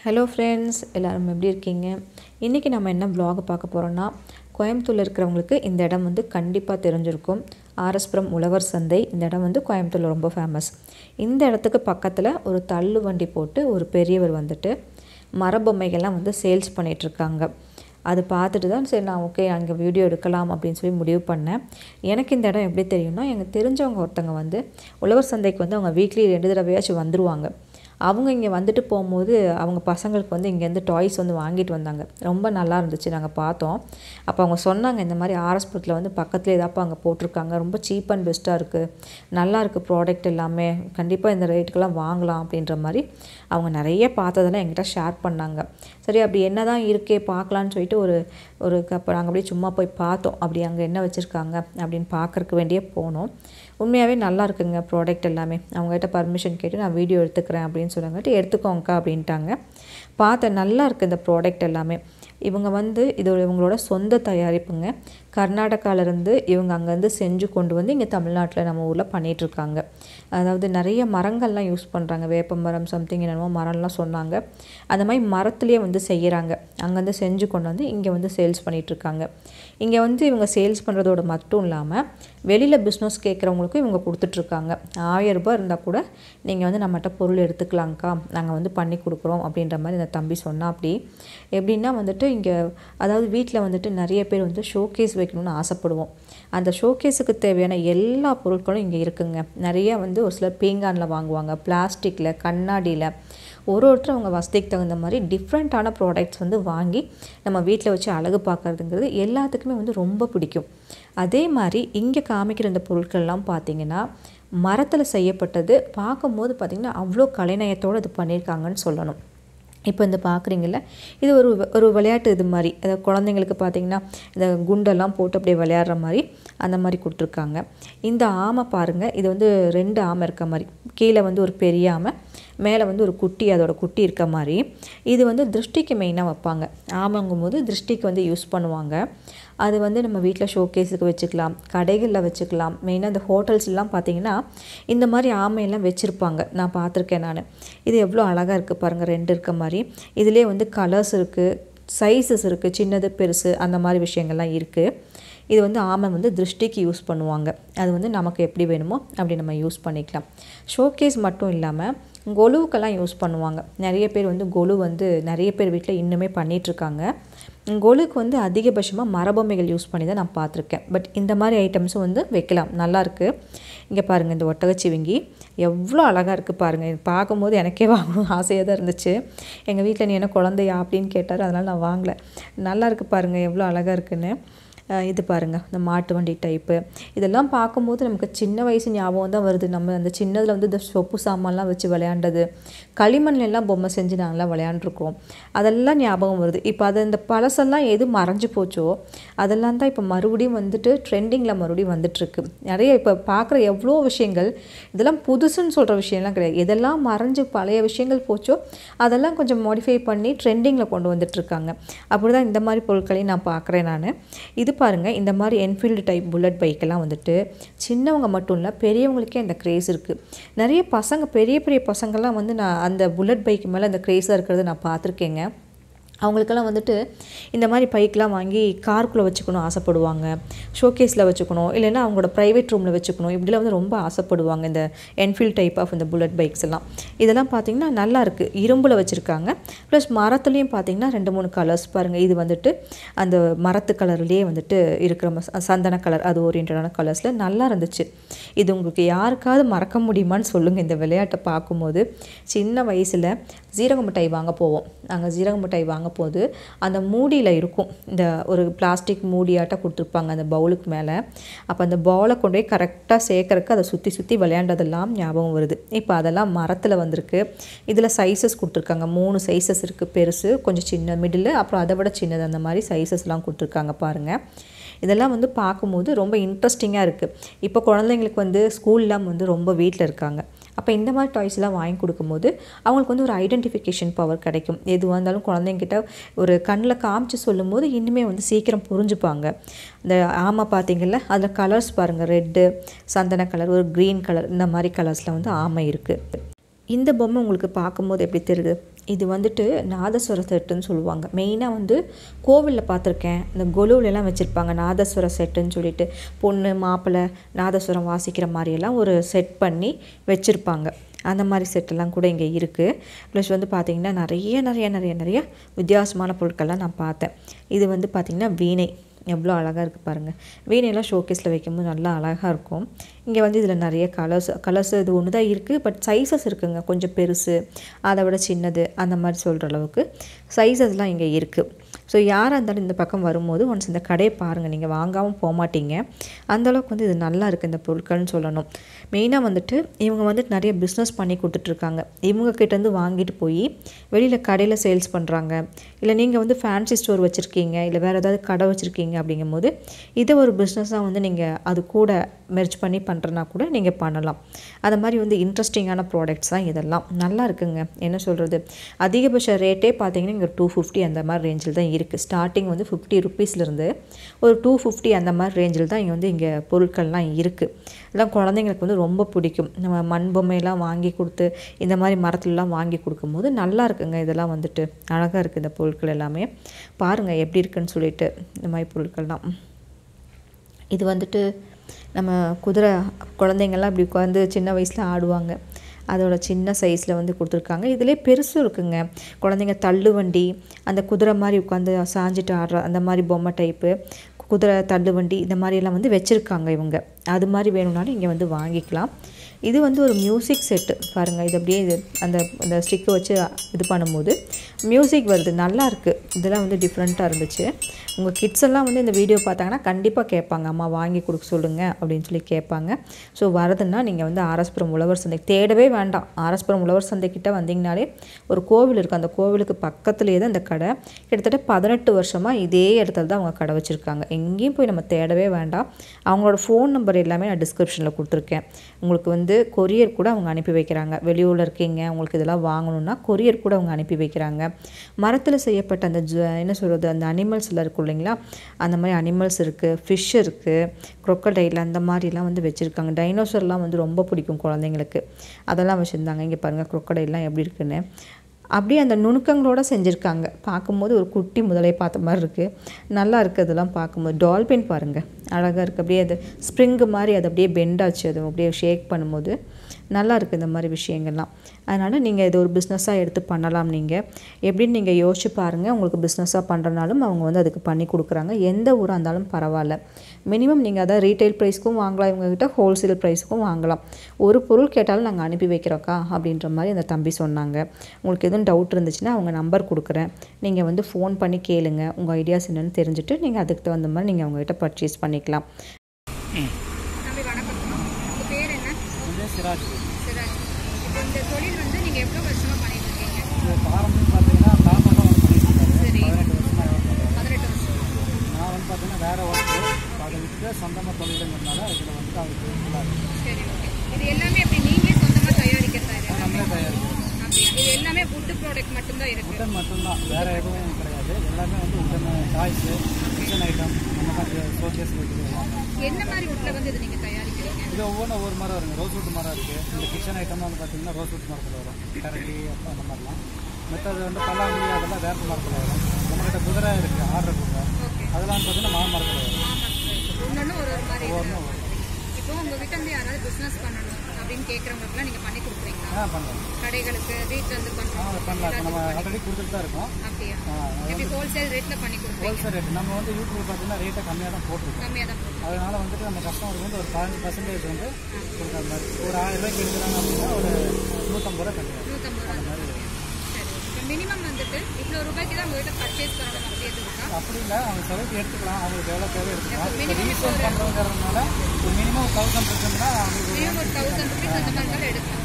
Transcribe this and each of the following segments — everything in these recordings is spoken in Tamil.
ஹலோ ஃப்ரெண்ட்ஸ் எல்லோரும் எப்படி இருக்கீங்க இன்றைக்கி நம்ம என்ன vlog பார்க்க போகிறோன்னா கோயம்புத்தூரில் இருக்கிறவங்களுக்கு இந்த இடம் வந்து கண்டிப்பாக தெரிஞ்சிருக்கும் ஆர்எஸ்புரம் உழவர் சந்தை இந்த இடம் வந்து கோயம்புத்தூரில் ரொம்ப ஃபேமஸ் இந்த இடத்துக்கு பக்கத்தில் ஒரு தள்ளு வண்டி போட்டு ஒரு பெரியவர் வந்துட்டு மரபொம்மைகள்லாம் வந்து சேல்ஸ் பண்ணிகிட்ருக்காங்க அது பார்த்துட்டு தான் சரி நான் ஓகே அங்கே வீடியோ எடுக்கலாம் அப்படின்னு சொல்லி முடிவு பண்ணேன் எனக்கு இந்த இடம் எப்படி தெரியும்னா எனக்கு தெரிஞ்சவங்க ஒருத்தங்க வந்து உழவர் சந்தைக்கு வந்து அவங்க வீக்லி ரெண்டு தடவையாச்சும் வந்துருவாங்க அவங்க இங்கே வந்துட்டு போகும்போது அவங்க பசங்களுக்கு வந்து இங்கேருந்து டாய்ஸ் வந்து வாங்கிட்டு வந்தாங்க ரொம்ப நல்லா இருந்துச்சு நாங்கள் பார்த்தோம் அப்போ அவங்க சொன்னாங்க இந்த மாதிரி ஆர்எஸ்புரத்தில் வந்து பக்கத்தில் ஏதாப்பா அங்கே போட்டிருக்காங்க ரொம்ப சீப் அண்ட் பெஸ்ட்டாக இருக்குது நல்லா இருக்குது ப்ராடக்ட் எல்லாமே கண்டிப்பாக இந்த ரேட்டுக்கெல்லாம் வாங்கலாம் அப்படின்ற மாதிரி அவங்க நிறைய பார்த்ததெல்லாம் என்கிட்ட ஷேர் பண்ணாங்க சரி அப்படி என்ன தான் இருக்கே பார்க்கலான்னு சொல்லிட்டு ஒரு ஒரு அப்போ நாங்கள் அப்படியே சும்மா போய் பார்த்தோம் அப்படி அங்கே என்ன வச்சுருக்காங்க அப்படின்னு பார்க்கறக்கு வேண்டியே போனோம் உண்மையாகவே நல்லா இருக்குங்க ப்ராடக்ட் எல்லாமே அவங்ககிட்ட பர்மிஷன் கேட்டு நான் வீடியோ எடுத்துக்கிறேன் அப்படின்னு சொன்னாங்கட்டு எடுத்துக்கோங்கக்கா அப்படின்ட்டாங்க பார்த்தேன் நல்லா இருக்குது இந்த ப்ராடக்ட் எல்லாமே இவங்க வந்து இது இவங்களோட சொந்த தயாரிப்புங்க கர்நாடகாவிலேருந்து இவங்க அங்கேருந்து செஞ்சு கொண்டு வந்து இங்கே தமிழ்நாட்டில் நம்ம ஊரில் பண்ணிகிட்ருக்காங்க அதாவது நிறைய மரங்கள்லாம் யூஸ் பண்ணுறாங்க வேப்ப மரம் சம்திங் என்னென்னமோ மரம்லாம் சொன்னாங்க அந்த மாதிரி மரத்துலேயே வந்து செய்கிறாங்க அங்கேருந்து செஞ்சு கொண்டு வந்து இங்கே வந்து சேல்ஸ் பண்ணிகிட்ருக்காங்க இங்கே வந்து இவங்க சேல்ஸ் பண்ணுறதோட மட்டும் இல்லாமல் வெளியில் பிஸ்னஸ் கேட்குறவங்களுக்கும் இவங்க கொடுத்துட்ருக்காங்க ஆயிரம் ரூபாய் இருந்தால் கூட நீங்கள் வந்து நம்மகிட்ட பொருள் எடுத்துக்கலாங்க்கா நாங்கள் வந்து பண்ணி கொடுக்குறோம் அப்படின்ற மாதிரி இந்த தம்பி சொன்னா அப்படி எப்படின்னா வந்துட்டு இங்கே அதாவது வீட்டில் வந்துட்டு நிறைய பேர் வந்து ஷோகேஸ் வைக்கணும்னு ஆசைப்படுவோம் அந்த ஷோகேஸுக்கு தேவையான எல்லா பொருட்களும் இங்கே இருக்குங்க நிறைய வந்து ஒரு சிலர் பீங்கானில் வாங்குவாங்க பிளாஸ்டிக்கில் கண்ணாடியில் ஒரு ஒருத்தர் அவங்க வசதிக்கு தகுந்த மாதிரி டிஃப்ரெண்ட்டான ப்ராடக்ட்ஸ் வந்து வாங்கி நம்ம வீட்டில் வச்சு அழகு பார்க்குறதுங்கிறது எல்லாத்துக்குமே வந்து ரொம்ப பிடிக்கும் அதே மாதிரி இங்கே காமிக்கிற இந்த பொருட்கள்லாம் பார்த்திங்கன்னா மரத்தில் செய்யப்பட்டது பார்க்கும்போது பார்த்திங்கன்னா அவ்வளோ கலைநயத்தோடு இது பண்ணியிருக்காங்கன்னு சொல்லணும் இப்போ இந்த பார்க்குறீங்கள இது ஒரு ஒரு விளையாட்டு இது மாதிரி அதாவது குழந்தைங்களுக்கு பார்த்தீங்கன்னா இந்த குண்டெல்லாம் போட்டு அப்படியே விளையாடுற மாதிரி அந்த மாதிரி கொடுத்துருக்காங்க இந்த ஆமை பாருங்கள் இது வந்து ரெண்டு ஆமை இருக்க மாதிரி கீழே வந்து ஒரு பெரிய ஆமை மேலே வந்து ஒரு குட்டி அதோட குட்டி இருக்க மாதிரி இது வந்து திருஷ்டிக்கு மெயினாக வைப்பாங்க ஆமைங்கும் போது திருஷ்டிக்கு வந்து யூஸ் பண்ணுவாங்க அது வந்து நம்ம வீட்டில் ஷோகேஸுக்கு வச்சுக்கலாம் கடைகளில் வச்சுக்கலாம் மெயினாக இந்த ஹோட்டல்ஸ்லாம் பார்த்தீங்கன்னா இந்த மாதிரி ஆமையெல்லாம் வச்சுருப்பாங்க நான் பார்த்துருக்கேன் நான் இது எவ்வளோ அழகாக இருக்குது பாருங்கள் ரெண்டு இருக்க மாதிரி இதிலே வந்து கலர்ஸ் இருக்குது சைஸஸ் இருக்குது சின்னது பெருசு அந்த மாதிரி விஷயங்கள்லாம் இருக்குது இது வந்து ஆமை வந்து திருஷ்டிக்கு யூஸ் பண்ணுவாங்க அது வந்து நமக்கு எப்படி வேணுமோ அப்படி நம்ம யூஸ் பண்ணிக்கலாம் ஷோகேஸ் மட்டும் இல்லாமல் கொலுவுக்கெல்லாம் யூஸ் பண்ணுவாங்க நிறைய பேர் வந்து கொலு வந்து நிறைய பேர் வீட்டில் இன்னுமே பண்ணிகிட்ருக்காங்க கொலுக்கு வந்து அதிகபட்சமாக மரபொம்மைகள் யூஸ் பண்ணி தான் நான் பார்த்துருக்கேன் பட் இந்த மாதிரி ஐட்டம்ஸும் வந்து வைக்கலாம் நல்லாயிருக்கு இங்கே பாருங்கள் இந்த ஒட்டகச்சிவிங்கி எவ்வளோ அழகாக இருக்குது பாருங்கள் இது பார்க்கும்போது எனக்கே வாங்கணும் ஆசையாக தான் இருந்துச்சு எங்கள் வீட்டில் நீ என்ன குழந்தையா அப்படின்னு கேட்டார் அதனால் நான் வாங்கலை நல்லா இருக்குது பாருங்கள் எவ்வளோ அழகாக இருக்குன்னு இது பாருங்கள் இந்த மாட்டு வண்டி டைப்பு இதெல்லாம் பார்க்கும்போது நமக்கு சின்ன வயசு ஞாபகம் தான் வருது நம்ம அந்த சின்னதில் வந்து இந்த சொப்பு சாமான்லாம் வச்சு விளையாண்டது களிமண்ல எல்லாம் பொம்மை செஞ்சு நாங்களாம் விளையாண்டுருக்கோம் அதெல்லாம் ஞாபகம் வருது இப்போ அது இந்த பழசெல்லாம் எது மறைஞ்சு போச்சோ அதெல்லாம் தான் இப்போ மறுபடியும் வந்துட்டு ட்ரெண்டிங்கில் மறுபடியும் வந்துட்டுருக்கு நிறைய இப்போ பார்க்குற எவ்வளோ விஷயங்கள் இதெல்லாம் புதுசுன்னு சொல்கிற விஷயம்லாம் கிடையாது எதெல்லாம் மறைஞ்சு பழைய விஷயங்கள் போச்சோ அதெல்லாம் கொஞ்சம் மாடிஃபை பண்ணி ட்ரெண்டிங்கில் கொண்டு வந்துட்டுருக்காங்க அப்படி தான் இந்த மாதிரி பொருட்களையும் நான் பார்க்குறேன் நான் இது பாருங்கள் இந்த மாதிரி என்ஃபீல்டு டைப் புல்லட் பைக்கெல்லாம் வந்துட்டு சின்னவங்க மட்டும் இல்லை பெரியவங்களுக்கே அந்த க்ரேஸ் இருக்குது நிறைய பசங்க பெரிய பெரிய பசங்கள்லாம் வந்து நான் அந்த புல்லட் பைக்கு மேலே அந்த க்ரேஸாக இருக்கிறத நான் பார்த்துருக்கேங்க அவங்களுக்கெல்லாம் வந்துட்டு இந்த மாதிரி பைக்கெலாம் வாங்கி காருக்குள்ளே வச்சுக்கணும் ஆசைப்படுவாங்க ஷோகேஸில் வச்சுக்கணும் இல்லைன்னா அவங்களோட ப்ரைவேட் ரூமில் வச்சுக்கணும் இப்படிலாம் வந்து ரொம்ப ஆசைப்படுவாங்க இந்த என்ஃபீல்ட் டைப் ஆஃப் இந்த புல்லட் பைக்ஸ் எல்லாம் இதெல்லாம் பார்த்திங்கன்னா நல்லா இருக்குது இரும்பில் வச்சுருக்காங்க ப்ளஸ் மரத்துலேயும் பார்த்திங்கன்னா ரெண்டு மூணு கலர்ஸ் பாருங்கள் இது வந்துட்டு அந்த மரத்து கலர்லேயே வந்துட்டு இருக்கிற சந்தன கலர் அது ஓரியன்டான கலர்ஸில் நல்லா இருந்துச்சு இது உங்களுக்கு யாருக்காவது மறக்க முடியுமான்னு சொல்லுங்கள் இந்த விளையாட்டை பார்க்கும்போது சின்ன வயசில் ஜீரக மிட்டாய் வாங்க போவோம் நாங்கள் ஜீரக மிட்டாய் வாங்க போது அந்த மூடியில் இருக்கும் இந்த ஒரு பிளாஸ்டிக் மூடியாட்ட கொடுத்துருப்பாங்க அந்த பவுலுக்கு மேலே அப்போ அந்த பவுலை கொண்டு போய் கரெக்டாக சேர்க்கறக்கு அதை சுற்றி சுற்றி விளையாண்டதெல்லாம் ஞாபகம் வருது இப்போ அதெல்லாம் மரத்தில் வந்திருக்கு இதில் சைஸஸ் கொடுத்துருக்காங்க மூணு சைஸஸ் இருக்குது பெருசு கொஞ்சம் சின்ன மிடில் அப்புறம் அதை விட சின்னது அந்த மாதிரி சைஸஸ்லாம் கொடுத்துருக்காங்க பாருங்கள் இதெல்லாம் வந்து பார்க்கும்போது ரொம்ப இன்ட்ரெஸ்டிங்காக இருக்குது இப்போ குழந்தைங்களுக்கு வந்து ஸ்கூல்லாம் வந்து ரொம்ப வீட்டில் இருக்காங்க அப்போ இந்த மாதிரி டாய்ஸ்லாம் வாங்கி கொடுக்கும்போது அவங்களுக்கு வந்து ஒரு ஐடென்டிஃபிகேஷன் பவர் கிடைக்கும் எதுவாக இருந்தாலும் குழந்தைங்கிட்ட ஒரு கண்ணில் காமிச்சு சொல்லும்போது இன்னுமே வந்து சீக்கிரம் புரிஞ்சுப்பாங்க இந்த ஆமை பார்த்தீங்கல்ல அதில் கலர்ஸ் பாருங்கள் ரெட்டு சந்தன கலர் ஒரு க்ரீன் கலர் இந்த மாதிரி கலர்ஸில் வந்து ஆமை இருக்குது இந்த பொம்மை உங்களுக்கு பார்க்கும்போது எப்படி தெரியுது இது வந்துட்டு நாதஸ்வர செட்டுன்னு சொல்லுவாங்க மெயினாக வந்து கோவிலில் பார்த்துருக்கேன் இந்த கொலுவிலலாம் வச்சுருப்பாங்க நாதஸ்வர செட்டுன்னு சொல்லிட்டு பொண்ணு மாப்பிள்ளை நாதஸ்வரம் வாசிக்கிற மாதிரியெல்லாம் ஒரு செட் பண்ணி வச்சுருப்பாங்க அந்த மாதிரி செட்டெல்லாம் கூட இங்கே இருக்குது ப்ளஸ் வந்து பார்த்திங்கன்னா நிறைய நிறைய நிறைய நிறைய வித்தியாசமான பொருட்கள்லாம் நான் பார்த்தேன் இது வந்து பார்த்திங்கன்னா வீணை எவ்வளோ அழகாக இருக்குது பாருங்கள் வீணையெல்லாம் ஷோகேஸில் வைக்கும்போது நல்லா அழகாக இருக்கும் இங்கே வந்து இதில் நிறைய கலர்ஸ் கலர்ஸ் இது ஒன்று தான் இருக்குது பட் சைஸஸ் இருக்குங்க கொஞ்சம் பெருசு அதை விட சின்னது அந்த மாதிரி சொல்கிற அளவுக்கு சைஸஸ்லாம் இங்கே இருக்குது ஸோ யாராக இருந்தாலும் இந்த பக்கம் வரும்போது ஒன்ஸ் இந்த கடையை பாருங்கள் நீங்கள் வாங்காமல் போக மாட்டீங்க அந்தளவுக்கு வந்து இது நல்லா இருக்குது இந்த பொருட்கள்னு சொல்லணும் மெயினாக வந்துட்டு இவங்க வந்துட்டு நிறைய பிஸ்னஸ் பண்ணி கொடுத்துட்ருக்காங்க இவங்க கிட்டேருந்து வாங்கிட்டு போய் வெளியில் கடையில் சேல்ஸ் பண்ணுறாங்க இல்லை நீங்கள் வந்து ஃபேன்சி ஸ்டோர் வச்சுருக்கீங்க இல்லை வேறு ஏதாவது கடை வச்சுருக்கீங்க அப்படிங்கும்போது இதை ஒரு பிஸ்னஸாக வந்து நீங்கள் அது கூட மெர்ச் பண்ணி பண்ணுறனா கூட நீங்கள் பண்ணலாம் அது மாதிரி வந்து இன்ட்ரெஸ்டிங்கான ப்ராடக்ட்ஸ் தான் இதெல்லாம் நல்லா இருக்குங்க என்ன சொல்கிறது அதிகபட்ச ரேட்டே பார்த்தீங்கன்னா இங்கே டூ ஃபிஃப்டி அந்த மாதிரி ரேஞ்சில் தான் இருக்குது ஸ்டார்டிங் வந்து ஃபிஃப்டி ருப்பீஸ்லேருந்து ஒரு டூ ஃபிஃப்டி அந்த மாதிரி ரேஞ்சில் தான் இங்கே வந்து இங்கே பொருட்கள்லாம் இருக்குது இதெல்லாம் குழந்தைங்களுக்கு வந்து ரொம்ப பிடிக்கும் நம்ம மண் பொம்மையெல்லாம் வாங்கி கொடுத்து இந்த மாதிரி மரத்துலலாம் வாங்கி கொடுக்கும்போது நல்லா இருக்குங்க இதெல்லாம் வந்துட்டு அழகாக இருக்குது இந்த பொருட்கள் எல்லாமே பாருங்கள் எப்படி இருக்குன்னு சொல்லிட்டு இந்த மாதிரி பொருட்கள்லாம் இது வந்துட்டு நம்ம குதிரை குழந்தைங்கள்லாம் இப்படி உட்காந்து சின்ன வயசில் ஆடுவாங்க அதோட சின்ன சைஸில் வந்து கொடுத்துருக்காங்க இதிலே பெருசும் இருக்குங்க குழந்தைங்க தள்ளு வண்டி அந்த குதிரை மாதிரி உட்காந்து சாஞ்சிட்டு ஆடுற அந்த மாதிரி பொம்மை டைப்பு குதிரை தள்ளு வண்டி இந்த மாதிரியெல்லாம் வந்து வச்சுருக்காங்க இவங்க அது மாதிரி வேணும்னாலும் இங்கே வந்து வாங்கிக்கலாம் இது வந்து ஒரு மியூசிக் செட்டு பாருங்கள் இது அப்படியே இது அந்த அந்த ஸ்டிக்கை வச்சு இது பண்ணும்போது மியூசிக் வருது நல்லா இருக்குது இதெல்லாம் வந்து டிஃப்ரெண்ட்டாக இருந்துச்சு உங்கள் கிட்ஸ் எல்லாம் வந்து இந்த வீடியோ பார்த்தாங்கன்னா கண்டிப்பாக கேட்பாங்க அம்மா வாங்கி கொடுக்க சொல்லுங்கள் அப்படின்னு சொல்லி கேட்பாங்க ஸோ வரதுன்னா நீங்கள் வந்து ஆர்எஸ்புரம் உழவர் சந்தை தேடவே வேண்டாம் ஆர்எஸ்புரம் உழவர் சந்தைக்கிட்ட வந்தீங்கனாலே ஒரு கோவில் இருக்குது அந்த கோவிலுக்கு பக்கத்துலேயே தான் இந்த கடை கிட்டத்தட்ட பதினெட்டு வருஷமாக இதே இடத்துல தான் அவங்க கடை வச்சுருக்காங்க எங்கேயும் போய் நம்ம தேடவே வேண்டாம் அவங்களோட ஃபோன் நம்பர் எல்லாமே நான் டிஸ்கிரிப்ஷனில் கொடுத்துருக்கேன் உங்களுக்கு வந்து கொரியர் கூட அவங்க அனுப்பி வைக்கிறாங்க வெளியூரில் இருக்கீங்க உங்களுக்கு இதெல்லாம் வாங்கணுன்னா கொரியர் கூட அவங்க அனுப்பி வைக்கிறாங்க மரத்தில் செய்யப்பட்ட அந்த ஜ என்ன சொல்கிறது அந்த அனிமல்ஸ் எல்லாம் இருக்கும் இல்லைங்களா அந்த மாதிரி அனிமல்ஸ் இருக்குது ஃபிஷ் இருக்குது க்ரொக்கடைல் அந்த மாதிரிலாம் வந்து வச்சுருக்காங்க டைனோசர்லாம் வந்து ரொம்ப பிடிக்கும் குழந்தைங்களுக்கு அதெல்லாம் வச்சுருந்தாங்க இங்கே பாருங்கள் க்ரொக்கடைல்லாம் எப்படி இருக்குன்னு அப்படியே அந்த நுணுக்கங்களோடு செஞ்சுருக்காங்க பார்க்கும்போது ஒரு குட்டி முதலை பார்த்த மாதிரி இருக்குது நல்லா இருக்குது அதெல்லாம் பார்க்கும்போது டால்பின் பாருங்கள் அழகாக இருக்குது அப்படியே அது ஸ்ப்ரிங்கு மாதிரி அது அப்படியே பெண்டாச்சு அது அப்படியே ஷேக் பண்ணும்போது நல்லா இருக்குது இந்த மாதிரி விஷயங்கள்லாம் அதனால் நீங்கள் இது ஒரு பிஸ்னஸாக எடுத்து பண்ணலாம் நீங்கள் எப்படின்னு நீங்கள் யோசிச்சு பாருங்கள் உங்களுக்கு பிஸ்னஸாக பண்ணுறனாலும் அவங்க வந்து அதுக்கு பண்ணி கொடுக்குறாங்க எந்த ஊராக இருந்தாலும் பரவாயில்ல மினிமம் நீங்கள் அதை ரீட்டைல் ப்ரைஸ்க்கும் வாங்கலாம் இவங்ககிட்ட ஹோல்சேல் ப்ரைஸ்க்கும் வாங்கலாம் ஒரு பொருள் கேட்டாலும் நாங்கள் அனுப்பி வைக்கிறோக்கா அப்படின்ற மாதிரி அந்த தம்பி சொன்னாங்க உங்களுக்கு எதுவும் டவுட் இருந்துச்சுன்னா அவங்க நம்பர் கொடுக்குறேன் நீங்கள் வந்து ஃபோன் பண்ணி கேளுங்க உங்கள் ஐடியாஸ் என்னென்னு தெரிஞ்சுட்டு நீங்கள் அதுக்கு தகுந்த மாதிரி நீங்கள் அவங்ககிட்ட பர்ச்சேஸ் பண்ணிக்கலாம் தம்பி வணக்கம் உங்கள் பேர் என்ன வந்து சிராஜ் சிராஜ் இப்போ இந்த தொழில் வந்து நீங்கள் எவ்வளோ வருஷமாக பண்ணிட்டு இருக்கீங்க இது பாரம்பரியம் பார்த்தீங்கன்னா தாத்தா தான் வந்து பண்ணிட்டு இருக்காரு சரி. பதினெட்டு வருஷமா ஒர்க் பண்ணுறாரு பதினெட்டு வருஷம் நான் வந்து பார்த்தீங்கன்னா வேற ஒர்க்கு அதை விட்டுட்டு சொந்தமாக தொழிலுங்கிறதுனால இதில் வந்து அவருக்கு யூஸ்ஃபுல்லாக இருக்குது சரி ஓகே இது எல்லாமே எப்படி நீங்களே சொந்தமாக தயாரிக்கிறதா இது நம்மளே தயாரிக்கிறோம் அப்படியா இது எல்லாமே ஃபுட்டு ப்ராடக்ட் மட்டும்தான் இருக்குது உட்டன் மட்டும்தான் வேற எதுவும் கிடையாது எல்லாமே வந்து உட்டன் டாய்ஸு கிச்சன் ஐட்டம் அந்த மாதிரி ஷோகேஸ் இருக்குது என்ன மாதிரி வுட்டில் வந்து இது நீங்கள் தயாரிக்கிறீங்க இது ஒவ்வொன்றும் ஒவ்வொரு மரம் வருங்க ரோஸ்வுட் மரம் இருக்குது இந்த கிச்சன் ஐட்டம் வந்து பார்த்தீங்கன்னா ரோஸ்வுட் மரத்தில் வரும் கரண்டி அப்போ அந்த மாதிரிலாம் மற்றது வந்து பல்லாங்குழி அதெல்லாம் வேப்ப மரத்தில் வரும் நம்மகிட்ட குதிரை இருக்குது ஆர்டர் குதிரை ஓகே அதெல்லாம் பார்த்தீங்கன்னா மாமரத்தில் வரும் ஒன்று ஒரு ஒரு மாதிரி ஒவ்வொன்றும் வரும் இப்போ உங்ககிட்ட வந்து யாராவது பிஸ்னஸ் பண்ணணும் அப்படின்னு கேட்குறவங்களுக்குலாம் நீங்கள் பண்ணி கொடுக்குறீங்களா ஆ பண்ணலாம் கடைகளுக்கு வீட்டில் வந்து ஆ பண்ணுறோம் பண்ணலாம் இப்போ நம்ம ஆல்ரெடி கொடுத்துட்டு தான் இருக்கோம் அப்படியா ஆ, எப்படி ஹோல்சேல் ரேட்டில் பண்ணி கொடுப்பீங்க ஹோல்சேல் ரேட் நம்ம வந்து யூடியூப் பார்த்தீங்கன்னா ரேட்டை கம்மியாக தான் போட்டிருக்கோம் கம்மியாக தான் போடுறோம் அதனால வந்துட்டு நம்ம கஸ்டமருக்கு வந்து ஒரு பதினஞ்சு பர்சன்டேஜ் வந்து கொடுக்குற மாதிரி ஒரு ஆயிரம் ரூபாய்க்கு எடுக்கிறாங்க அப்படின்னா ஒரு நூற்றம்பது ரூபா கம்மியாக நூற்றம்பது ரூபா சரி இப்போ மினிமம் வந்துட்டு இவ்வளோ ரூபாய்க்கு தான் உங்கள்கிட்ட பர்ச்சேஸ் பண்ணணும் அப்படி எதுவும் இருக்கா அப்படி இல்லை அவங்க செலவுக்கு எடுத்துக்கலாம் அவங்களுக்கு எவ்வளோ தேவை எடுத்துக்கலாம் இப்போ minimum ரீசேல் பண்ணுறவங்கிறதுனால ஒரு மினிமம் தௌசண்ட் இருக்குன்னா அவங்களுக்கு மினிமம் ஒரு தௌசண்ட் ருபீஸ் அந்த மாதிரி தான் எடுக்கலாம்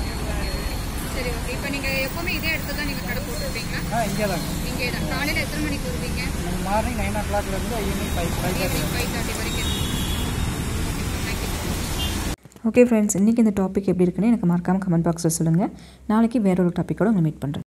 சரி ஓகே இப்போ நீங்கள் எப்போவுமே இதே இடத்துல தான் நீங்கள் கடை போட்டுருப்பீங்களா ஆ இங்கே தாங்க இங்கே தான் காலையில் எத்தனை மணிக்கு வருவீங்க நம்ம மார்னிங் நைன் ஓ கிளாக்லேருந்து evening five five thirty evening five thirty வரைக்கும் ஓகே தேங்க்யூ ஓகே ஃப்ரெண்ட்ஸ் இன்றைக்கி இந்த டாபிக் எப்படி இருக்குன்னு எனக்கு மறக்காமல் கமெண்ட் பாக்ஸில் சொல்லுங்கள் நாளைக்கு வேற ஒரு டாப்பிக்கோட உங்களை மீட் பண்ணுறேன்